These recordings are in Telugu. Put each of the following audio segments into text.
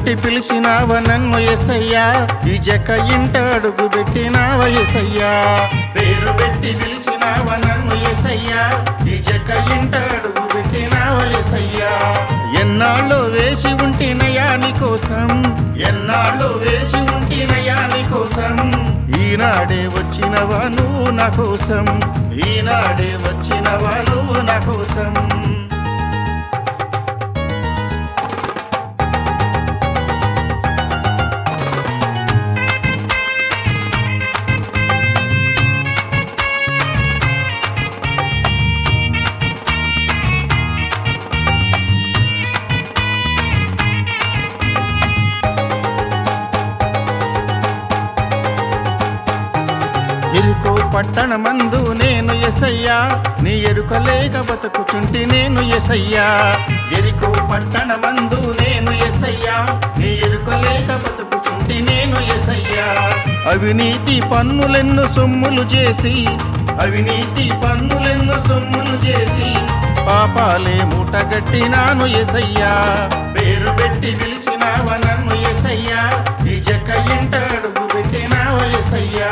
పెట్టి పిలిచినావ నన్ను ఎసయ్యా ఈ జక ఇంట అడుగు పెట్టినావ ఎసయ్యా పేరు పెట్టి పిలిచినావ నన్ను ఎసయ్యా ఈ జక ఇంట అడుగు పెట్టినావ ఎసయ్యా ఎన్నాళ్ళు వేసి ఉంటినయా నీ కోసం ఎన్నాళ్ళు వేసి ఉంటినయా నీ కోసం ఈనాడే వచ్చినవా నువ్వు నా కోసం ఈనాడే వచ్చినవా నువ్వు నా కోసం ఇరుకు పట్టణమందు నేను ఎసయ్యా నీ ఎరుక లేక బతుకుచుంటి నేను ఎసయ్యా ఎరుకు పట్టణమందు నేను ఎసయ్యా నీ ఎరుక లేక బతుకుచుంటి నేను ఎసయ్యా అవినీతి పన్నులెన్ను సొమ్ములు చేసి అవినీతి పన్నులెన్ను సొమ్ములు చేసి పాపాలే మూటగట్టినాను ఎసయ్యా పేరు పెట్టి పిలిచినావ నన్ను ఎసయ్యా ఈ జక్క ఇంట అడుగు పెట్టినావ ఎసయ్యా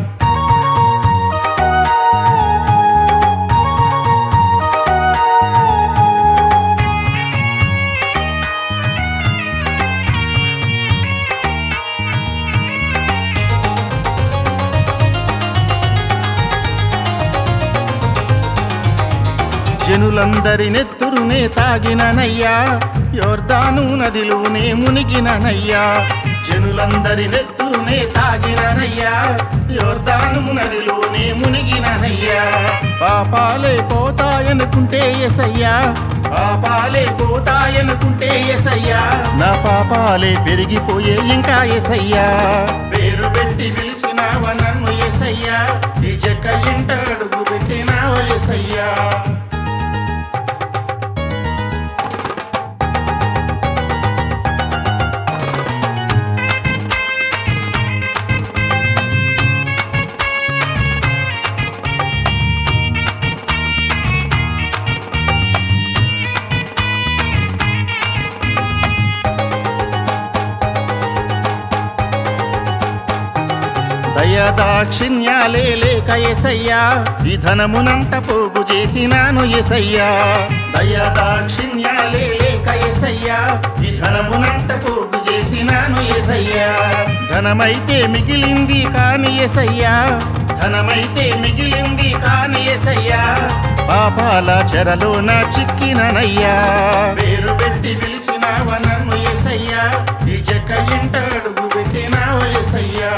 జనులందరి నెత్తురునే తాగిననయ్యా యోర్దాను నదిలోనే మునిగిననయ్యా జనులందరి నెత్తురునే తాగిననయ్యా యోర్దాను నదిలోనే మునిగిననయ్యా పాపాలే పోతాయనుకుంటే ఎసయ్యా పాపాలే పోతాయనుకుంటే ఎసయ్యా నా పాపాలే పెరిగిపోయే ఇంకా ఎసయ్యా పేరు పెట్టి పిలిచినావ నన్ను ఎసయ్యా ఈ చెక్క ఇంట అడుగు పెట్టినావ ఎసయ్యా దయదాక్షిణ్యాలే లేక ఎసయ్యా ఈ ధనమునంత పోగు చేసినాను ఎసయ్యా దయదాక్షిణ్యాలే లేక ఎసయ్యా ఈ ధనమునంత పోగు చేసినాను ఎసయ్యా ధనమైతే మిగిలింది కాని ఎసయ్యా ధనమైతే మిగిలింది కాని ఎసయ్యా పాపాల చెరలోన చిక్కిననయ్యా పేరు పెట్టి పిలిచినావ నన్ను ఎసయ్యా ఈ చెక్క ఇంట అడుగు పెట్టినావ ఎసయ్యా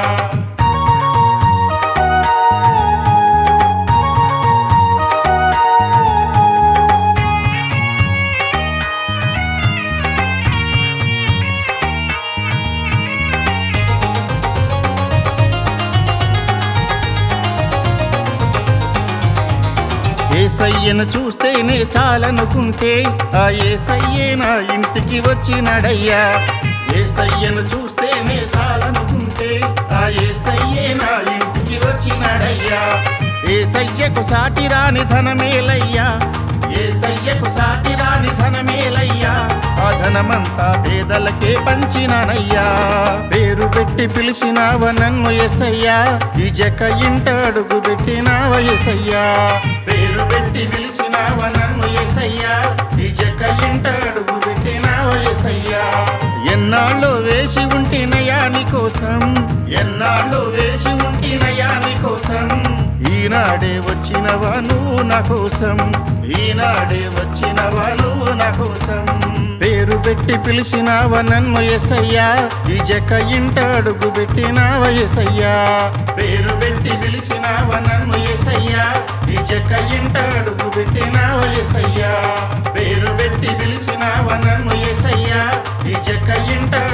ఏసయ్యను చూస్తేనే చాలనుకుంటే ఆ ఏసయ్యే నా ఇంటికి వచ్చినడయ్యా ఏసయ్యను చూస్తేనే చాలనుకుంటే ఆ ఏసయ్యే నా ఇంటికి వచ్చినడయ్యా ఏసయ్యకు సాటి రాని ధనమేలయ్యా ఏసయ్యకు సాటి రాని ధనమేలయ్యా ఆ ధనమంతా పేదలకే పంచినానయ్యా పేరు పెట్టి పిలిచినావ నన్ను ఎసయ్యా ఈ జక ఇంట అడుగు పెట్టినావ ఎసయ్యా పేరు పెట్టి పిలిచినావ నన్ను ఎసయ్యా ఈ జక ఇంట అడుగు పెట్టినావ ఎసయ్యా ఎన్నాళ్ళు వేసి ఉంటినయా నీ కోసం ఎన్నాళ్ళు వేసి ఉంటినయా నీ కోసం ఈనాడే వచ్చినవా నువ్వు నా కోసం ఈనాడే వచ్చినవా నువ్వు నా కోసం పేరు పెట్టి పిలిచినావ నన్ను ఎసయ్యా ఈ జక ఇంట అడుగు పెట్టినావ ఎసయ్యా పేరు పెట్టి పిలిచినావ నన్ను ఎసయ్యా ఈ జక ఇంట అడుగు పెట్టినావ ఎసయ్యా పేరు పెట్టి పిలిచినావ నన్ను ఎసయ్యా ఈ జక ఇంట